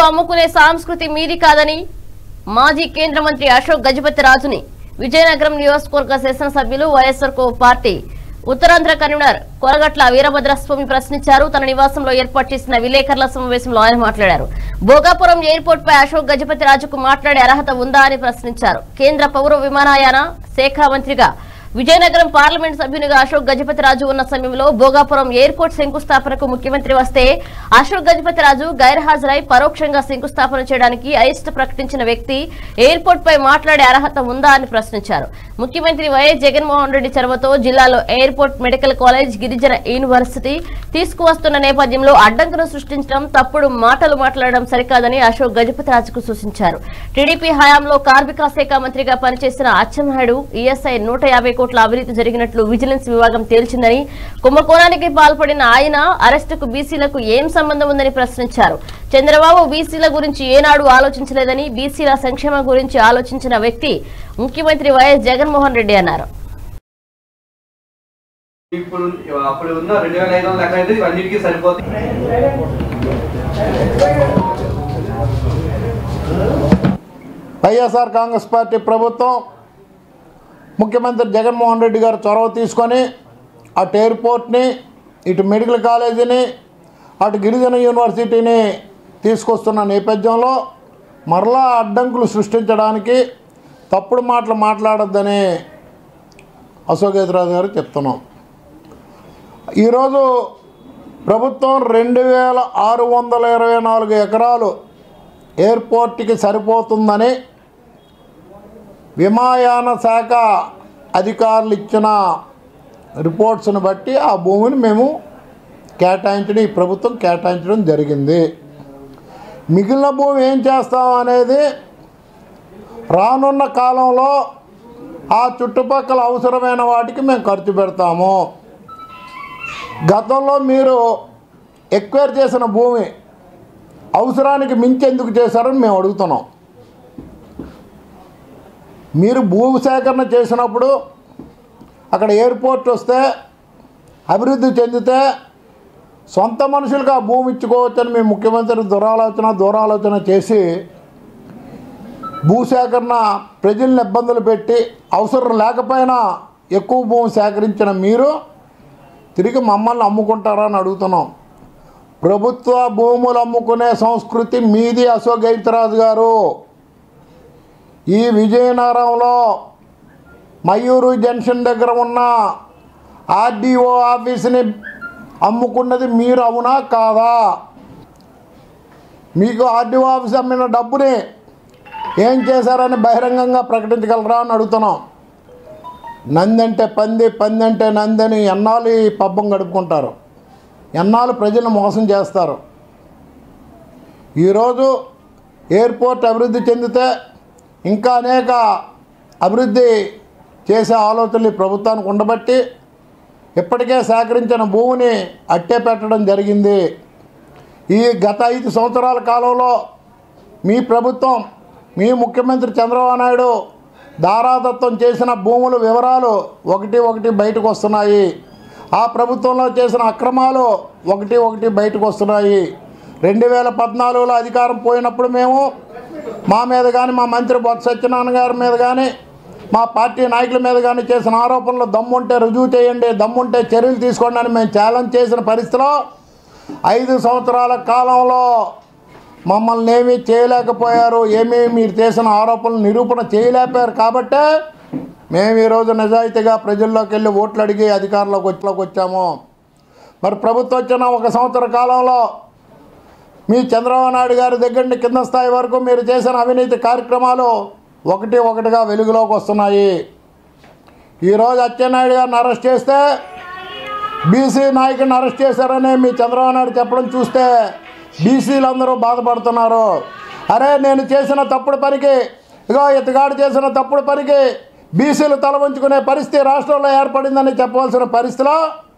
అమ్ముకునే సంస్కృతి మీది కాదని మాజీ కేంద్ర మంత్రి అశోక్ గజపతి రాజుని విజయనగరం నియోజకవర్గ శాసనసభ్యులు వైఎస్ఆర్ కో పార్టీ ఉత్తరాంధ్ర కన్వీనర్ కొరగట్ల వీరభద్రస్వామి ప్రశ్నించారు తన నివాసంలో ఏర్పాటు చేసిన విలేకరుల సమావేశంలో ఆయన మాట్లాడారు భోగాపురం ఎయిర్పోర్ట్ పై అశోక్ గజపతి రాజుకు మాట్లాడే అర్హత ఉందా అని ప్రశ్నించారు కేంద్ర పౌర విమానయాన శాఖ మంత్రిగా విజయనగరం పార్లమెంట్ సభ్యునిగా అశోక్ గజపతి రాజు ఉన్న సమయంలో భోగాపురం ఎయిర్పోర్ట్ శంకుస్థాపనకు ముఖ్యమంత్రి వస్తే అశోక్ గజపతి రాజు గైర్హాజరై పరోక్షంగా శంకుస్థాపన చేయడానికి అయిష్ట ప్రకటించిన వ్యక్తి ఎయిర్పోర్ట్ పై మాట్లాడే అర్హత ఉందా అని ప్రశ్నించారు ముఖ్యమంత్రి వైఎస్ జగన్మోహన్ రెడ్డి చొరవతో జిల్లాలో ఎయిర్పోర్ట్ మెడికల్ కాలేజ్ గిరిజన యూనివర్సిటీ తీసుకువస్తున్న నేపథ్యంలో అడ్డంకును సృష్టించడం తప్పుడు మాటలు మాట్లాడడం సరికాదని అశోక్ గజపతి రాజుకు సూచించారు టీడీపీ హయాంలో కార్మిక శాఖ మంత్రిగా పనిచేసిన అచ్చెన్నాయుడు ఈఎస్ఐ నూట యాభై కోట్ల అవినీతి జరిగినట్లు విజిలెన్స్ విభాగం తేల్చిందని కుంభకోణానికి పాల్పడిన ఆయన అరెస్టుకు బీసీలకు ఏం సంబంధం ఉందని ప్రశ్నించారు చంద్రబాబు బీసీల గురించి ఏనాడు ఆలోచించలేదని బీసీల సంక్షేమం గురించి ఆలోచించిన వ్యక్తి ముఖ్యమంత్రి వైఎస్ జగన్మోహన్ రెడ్డి అన్నారు ఇప్పుడు అప్పుడు ఉన్న రెండు వేల ఐదు వందల ఎకరా అయితే ఇవన్నిటికీ సరిపోతుంది వైఎస్ఆర్ కాంగ్రెస్ పార్టీ ప్రభుత్వం ముఖ్యమంత్రి జగన్మోహన్ రెడ్డి గారు చొరవ తీసుకొని అటు ఎయిర్పోర్ట్ని ఇటు మెడికల్ కాలేజీని అటు గిరిజన యూనివర్సిటీని తీసుకొస్తున్న నేపథ్యంలో మరలా అడ్డంకులు సృష్టించడానికి తప్పుడు మాటలు మాట్లాడొద్దని అశోక్ గజరాజు గారు చెప్తున్నాం ఈరోజు ప్రభుత్వం రెండు వేల ఆరు వందల ఇరవై నాలుగు ఎకరాలు ఎయిర్పోర్ట్కి సరిపోతుందని విమాయాన శాఖ అధికారులు ఇచ్చిన రిపోర్ట్స్ని బట్టి ఆ భూమిని మేము కేటాయించడం ఈ ప్రభుత్వం కేటాయించడం జరిగింది మిగిలిన భూమి ఏం చేస్తాం అనేది రానున్న కాలంలో ఆ చుట్టుపక్కల అవసరమైన వాటికి మేము ఖర్చు పెడతాము గతంలో మీరు ఎక్వైర్ చేసిన భూమి అవసరానికి మించి ఎందుకు చేశారని మేము అడుగుతున్నాం మీరు భూ సేకరణ చేసినప్పుడు అక్కడ ఎయిర్పోర్ట్ వస్తే అభివృద్ధి చెందితే సొంత మనుషులకు ఆ భూమి ఇచ్చుకోవచ్చని మేము ముఖ్యమంత్రి దురాలోచన దూరాలోచన చేసి భూసేకరణ ప్రజల్ని ఇబ్బందులు పెట్టి అవసరం లేకపోయినా ఎక్కువ భూమి సేకరించిన మీరు తిరిగి మమ్మల్ని అమ్ముకుంటారా అని అడుగుతున్నాం ప్రభుత్వ భూములు అమ్ముకునే సంస్కృతి మీది అశోక్ గైతరాజు గారు ఈ విజయనగరంలో మయూరు జంక్షన్ దగ్గర ఉన్న ఆర్డీఓ ఆఫీస్ని అమ్ముకున్నది మీరు అవునా కాదా మీకు ఆర్డీఓ ఆఫీస్ అమ్మిన డబ్బుని ఏం చేశారని బహిరంగంగా ప్రకటించగలరా అని అడుగుతున్నాం నందంటే పంది పంది అంటే నందని ఎన్నాళ్ళు ఈ పబ్బం గడుపుకుంటారు ఎన్నాళ్ళు ప్రజలను మోసం చేస్తారు ఈరోజు ఎయిర్పోర్ట్ అభివృద్ధి చెందితే ఇంకా అనేక అభివృద్ధి చేసే ఆలోచనలు ఈ ప్రభుత్వానికి ఉండబట్టి ఇప్పటికే సేకరించిన భూమిని అట్టే పెట్టడం జరిగింది ఈ గత ఐదు సంవత్సరాల కాలంలో మీ ప్రభుత్వం మీ ముఖ్యమంత్రి చంద్రబాబు నాయుడు దారాదత్తం చేసిన భూముల వివరాలు ఒకటి ఒకటి బయటకు వస్తున్నాయి ఆ ప్రభుత్వంలో చేసిన అక్రమాలు ఒకటి ఒకటి బయటకు వస్తున్నాయి రెండు వేల పద్నాలుగులో అధికారం పోయినప్పుడు మేము మా మీద కానీ మా మంత్రి బొత్స సత్యనారాయణ గారి మీద కానీ మా పార్టీ నాయకుల మీద కానీ చేసిన ఆరోపణలు దమ్ముంటే రుజువు చేయండి దమ్ముంటే చర్యలు తీసుకోండి అని మేము ఛాలెంజ్ చేసిన పరిస్థితిలో ఐదు సంవత్సరాల కాలంలో మమ్మల్ని ఏమీ చేయలేకపోయారు ఏమీ మీరు చేసిన ఆరోపణలు నిరూపణ చేయలేకపోయారు కాబట్టే మేము ఈరోజు నిజాయితీగా ప్రజల్లోకి వెళ్ళి ఓట్లు అడిగి అధికారంలోకి వచ్చేలోకి వచ్చాము మరి ప్రభుత్వం వచ్చిన ఒక సంవత్సర కాలంలో మీ చంద్రబాబు నాయుడు గారి దగ్గర నుండి కింద స్థాయి వరకు మీరు చేసిన అవినీతి కార్యక్రమాలు ఒకటి ఒకటిగా వెలుగులోకి వస్తున్నాయి ఈరోజు అచ్చెన్నాయుడు గారిని అరెస్ట్ చేస్తే బీసీ నాయకుడిని అరెస్ట్ చేశారని మీ చంద్రబాబు నాయుడు చెప్పడం చూస్తే బీసీలందరూ బాధపడుతున్నారు అరే నేను చేసిన తప్పుడు పనికి ఇగో ఇతగాడు చేసిన తప్పుడు పనికి బీసీలు తల వంచుకునే పరిస్థితి రాష్ట్రంలో ఏర్పడిందని చెప్పవలసిన పరిస్థితిలో